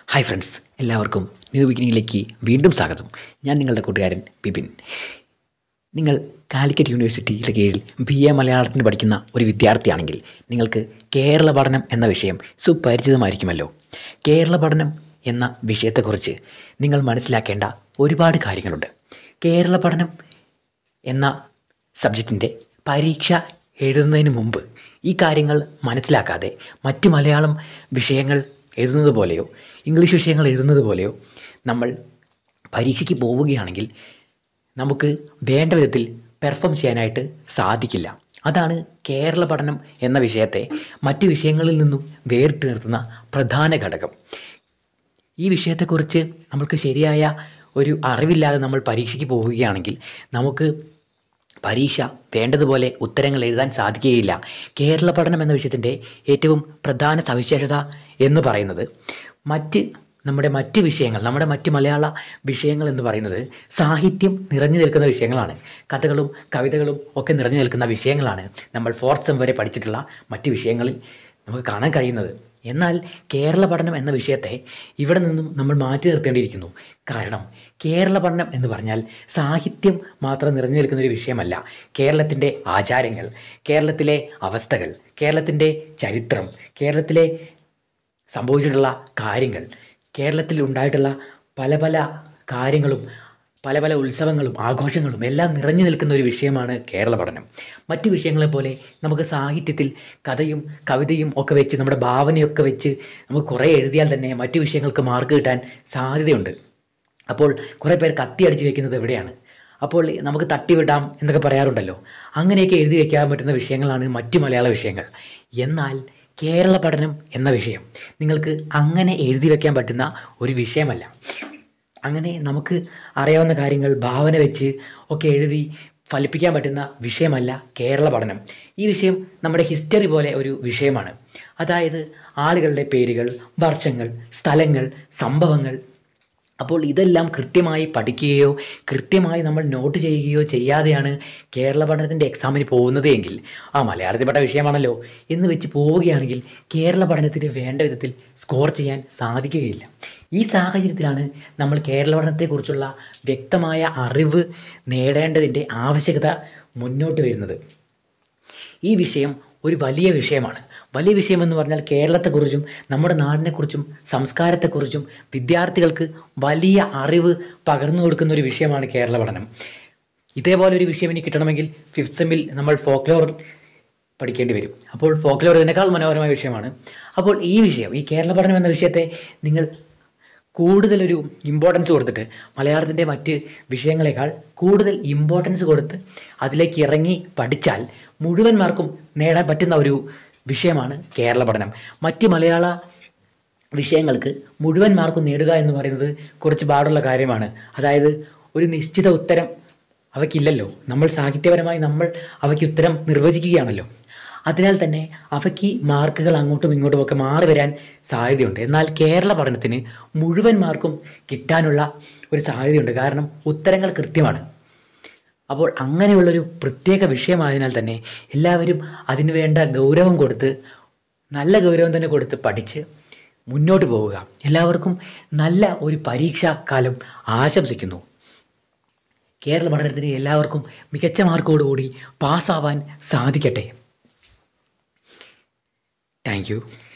hi friends എല്ലാവർക്കും new ബിഗിനിങ്ങിലേക്ക് വീണ്ടും സ്വാഗതം ഞാൻ നിങ്ങളുടെ കൂട്ടുകാരൻ ബിപിൻ നിങ്ങൾ കാലിക്കറ്റ് യൂണിവേഴ്സിറ്റിയുടെ കീഴിൽ ബി എ മലയാളത്തിന് പഠിക്കുന്ന ഒരു വിദ്യാർത്ഥിയാണെങ്കിൽ നിങ്ങൾക്ക് കേരള പഠനം എന്ന വിഷയം സുപരിചിതമായിരിക്കുമല്ലോ കേരള പഠനം എന്ന വിഷയത്തെക്കുറിച്ച് നിങ്ങൾ മനസ്സിലാക്കേണ്ട ഒരുപാട് കാര്യങ്ങളുണ്ട് കേരള പഠനം എന്ന സബ്ജക്റ്റിൻ്റെ പരീക്ഷ എഴുതുന്നതിന് മുമ്പ് ഈ കാര്യങ്ങൾ മനസ്സിലാക്കാതെ മറ്റ് മലയാളം വിഷയങ്ങൾ എഴുതുന്നത് പോലെയോ ഇംഗ്ലീഷ് വിഷയങ്ങൾ എഴുതുന്നത് പോലെയോ നമ്മൾ പരീക്ഷയ്ക്ക് പോവുകയാണെങ്കിൽ നമുക്ക് വേണ്ട വിധത്തിൽ പെർഫോം ചെയ്യാനായിട്ട് സാധിക്കില്ല അതാണ് കേരള പഠനം എന്ന വിഷയത്തെ മറ്റ് വിഷയങ്ങളിൽ നിന്നും വേറിട്ട് നിർത്തുന്ന പ്രധാന ഘടകം ഈ വിഷയത്തെക്കുറിച്ച് നമ്മൾക്ക് ശരിയായ ഒരു അറിവില്ലാതെ നമ്മൾ പരീക്ഷയ്ക്ക് പോവുകയാണെങ്കിൽ നമുക്ക് പരീക്ഷ വേണ്ടതുപോലെ ഉത്തരങ്ങൾ എഴുതാൻ സാധിക്കുകയില്ല കേരള പഠനം എന്ന വിഷയത്തിൻ്റെ ഏറ്റവും പ്രധാന സവിശേഷത എന്ന് പറയുന്നത് മറ്റ് നമ്മുടെ മറ്റ് വിഷയങ്ങൾ നമ്മുടെ മറ്റ് മലയാള വിഷയങ്ങൾ എന്ന് പറയുന്നത് സാഹിത്യം നിറഞ്ഞു നിൽക്കുന്ന വിഷയങ്ങളാണ് കഥകളും കവിതകളും ഒക്കെ നിറഞ്ഞു നിൽക്കുന്ന വിഷയങ്ങളാണ് നമ്മൾ ഫോർത്ത് സെം വരെ പഠിച്ചിട്ടുള്ള മറ്റ് വിഷയങ്ങളിൽ നമുക്ക് കാണാൻ കഴിയുന്നത് എന്നാൽ കേരള പഠനം എന്ന വിഷയത്തെ ഇവിടെ നിന്നും നമ്മൾ മാറ്റി നിർത്തേണ്ടിയിരിക്കുന്നു കാരണം കേരള പഠനം എന്ന് പറഞ്ഞാൽ സാഹിത്യം മാത്രം നിറഞ്ഞു നിൽക്കുന്ന ഒരു വിഷയമല്ല കേരളത്തിൻ്റെ ആചാരങ്ങൾ കേരളത്തിലെ അവസ്ഥകൾ കേരളത്തിൻ്റെ ചരിത്രം കേരളത്തിലെ സംഭവിച്ചിട്ടുള്ള കാര്യങ്ങൾ കേരളത്തിൽ ഉണ്ടായിട്ടുള്ള പല പല കാര്യങ്ങളും പല പല ഉത്സവങ്ങളും ആഘോഷങ്ങളും എല്ലാം നിറഞ്ഞു നിൽക്കുന്ന ഒരു വിഷയമാണ് കേരള പഠനം മറ്റു വിഷയങ്ങളെ പോലെ നമുക്ക് സാഹിത്യത്തിൽ കഥയും കവിതയും ഒക്കെ വെച്ച് നമ്മുടെ ഭാവനയൊക്കെ വെച്ച് നമുക്ക് കുറേ എഴുതിയാൽ തന്നെ മറ്റു വിഷയങ്ങൾക്ക് മാർക്ക് കിട്ടാൻ സാധ്യതയുണ്ട് അപ്പോൾ കുറേ പേർ കത്തി അടിച്ച് വെക്കുന്നത് എവിടെയാണ് അപ്പോൾ നമുക്ക് തട്ടിവിടാം എന്നൊക്കെ പറയാറുണ്ടല്ലോ അങ്ങനെയൊക്കെ എഴുതി വെക്കാൻ പറ്റുന്ന വിഷയങ്ങളാണ് മറ്റു മലയാള വിഷയങ്ങൾ എന്നാൽ കേരള പഠനം എന്ന വിഷയം നിങ്ങൾക്ക് അങ്ങനെ എഴുതി വെക്കാൻ പറ്റുന്ന ഒരു വിഷയമല്ല അങ്ങനെ നമുക്ക് അറിയാവുന്ന കാര്യങ്ങൾ ഭാവന വെച്ച് ഒക്കെ എഴുതി ഫലിപ്പിക്കാൻ പറ്റുന്ന വിഷയമല്ല കേരള പഠനം ഈ വിഷയം നമ്മുടെ ഹിസ്റ്ററി പോലെ ഒരു വിഷയമാണ് അതായത് ആളുകളുടെ പേരുകൾ വർഷങ്ങൾ സ്ഥലങ്ങൾ സംഭവങ്ങൾ അപ്പോൾ ഇതെല്ലാം കൃത്യമായി പഠിക്കുകയോ കൃത്യമായി നമ്മൾ നോട്ട് ചെയ്യുകയോ ചെയ്യാതെയാണ് കേരള പഠനത്തിൻ്റെ എക്സാമിന് പോകുന്നത് എങ്കിൽ ആ മലയാളത്തിൽപ്പെട്ട വിഷയമാണല്ലോ എന്ന് വെച്ച് പോവുകയാണെങ്കിൽ കേരള പഠനത്തിന് വേണ്ട വിധത്തിൽ സ്കോർ ചെയ്യാൻ സാധിക്കുകയില്ല ഈ സാഹചര്യത്തിലാണ് നമ്മൾ കേരള പഠനത്തെക്കുറിച്ചുള്ള വ്യക്തമായ അറിവ് നേടേണ്ടതിൻ്റെ ആവശ്യകത മുന്നോട്ട് വരുന്നത് ഈ വിഷയം ഒരു വലിയ വിഷയമാണ് വലിയ വിഷയം എന്ന് പറഞ്ഞാൽ കേരളത്തെക്കുറിച്ചും നമ്മുടെ നാടിനെക്കുറിച്ചും സംസ്കാരത്തെക്കുറിച്ചും വിദ്യാർത്ഥികൾക്ക് വലിയ അറിവ് പകർന്നു കൊടുക്കുന്ന ഒരു വിഷയമാണ് കേരള പഠനം ഇതേപോലെ ഒരു വിഷയം ഇനി കിട്ടണമെങ്കിൽ ഫിഫ്ത്ത് സെമ്മിൽ നമ്മൾ ഫോക്ലോർ പഠിക്കേണ്ടി വരും അപ്പോൾ ഫോക്ലോർ ഇതിനേക്കാൾ മനോഹരമായ വിഷയമാണ് അപ്പോൾ ഈ വിഷയം ഈ കേരള പഠനം എന്ന വിഷയത്തെ നിങ്ങൾ കൂടുതലൊരു ഇമ്പോർട്ടൻസ് കൊടുത്തിട്ട് മലയാളത്തിൻ്റെ മറ്റ് വിഷയങ്ങളെക്കാൾ കൂടുതൽ ഇമ്പോർട്ടൻസ് കൊടുത്ത് അതിലേക്ക് ഇറങ്ങി പഠിച്ചാൽ മുഴുവൻ മാർക്കും നേടാൻ പറ്റുന്ന ഒരു വിഷയമാണ് കേരള പഠനം മറ്റ് മലയാള വിഷയങ്ങൾക്ക് മുഴുവൻ മാർക്കും നേടുക എന്ന് പറയുന്നത് കുറച്ച് പാടുള്ള കാര്യമാണ് അതായത് ഒരു നിശ്ചിത ഉത്തരം അവയ്ക്കില്ലല്ലോ നമ്മൾ സാഹിത്യപരമായി നമ്മൾ അവയ്ക്ക് ഉത്തരം നിർവചിക്കുകയാണല്ലോ അതിനാൽ തന്നെ അവയ്ക്ക് മാർക്കുകൾ അങ്ങോട്ടും ഇങ്ങോട്ടും ഒക്കെ മാറി വരാൻ സാധ്യതയുണ്ട് എന്നാൽ കേരള പഠനത്തിന് മുഴുവൻ മാർക്കും കിട്ടാനുള്ള ഒരു സാധ്യതയുണ്ട് കാരണം ഉത്തരങ്ങൾ കൃത്യമാണ് അപ്പോൾ അങ്ങനെയുള്ളൊരു പ്രത്യേക വിഷയമായതിനാൽ തന്നെ എല്ലാവരും അതിന് വേണ്ട ഗൗരവം കൊടുത്ത് നല്ല ഗൗരവം തന്നെ കൊടുത്ത് പഠിച്ച് മുന്നോട്ട് പോവുക എല്ലാവർക്കും നല്ല ഒരു പരീക്ഷാക്കാലം ആശംസിക്കുന്നു കേരള പഠനത്തിന് എല്ലാവർക്കും മികച്ച മാർക്കോടുകൂടി പാസ്സാവാൻ സാധിക്കട്ടെ താങ്ക് യു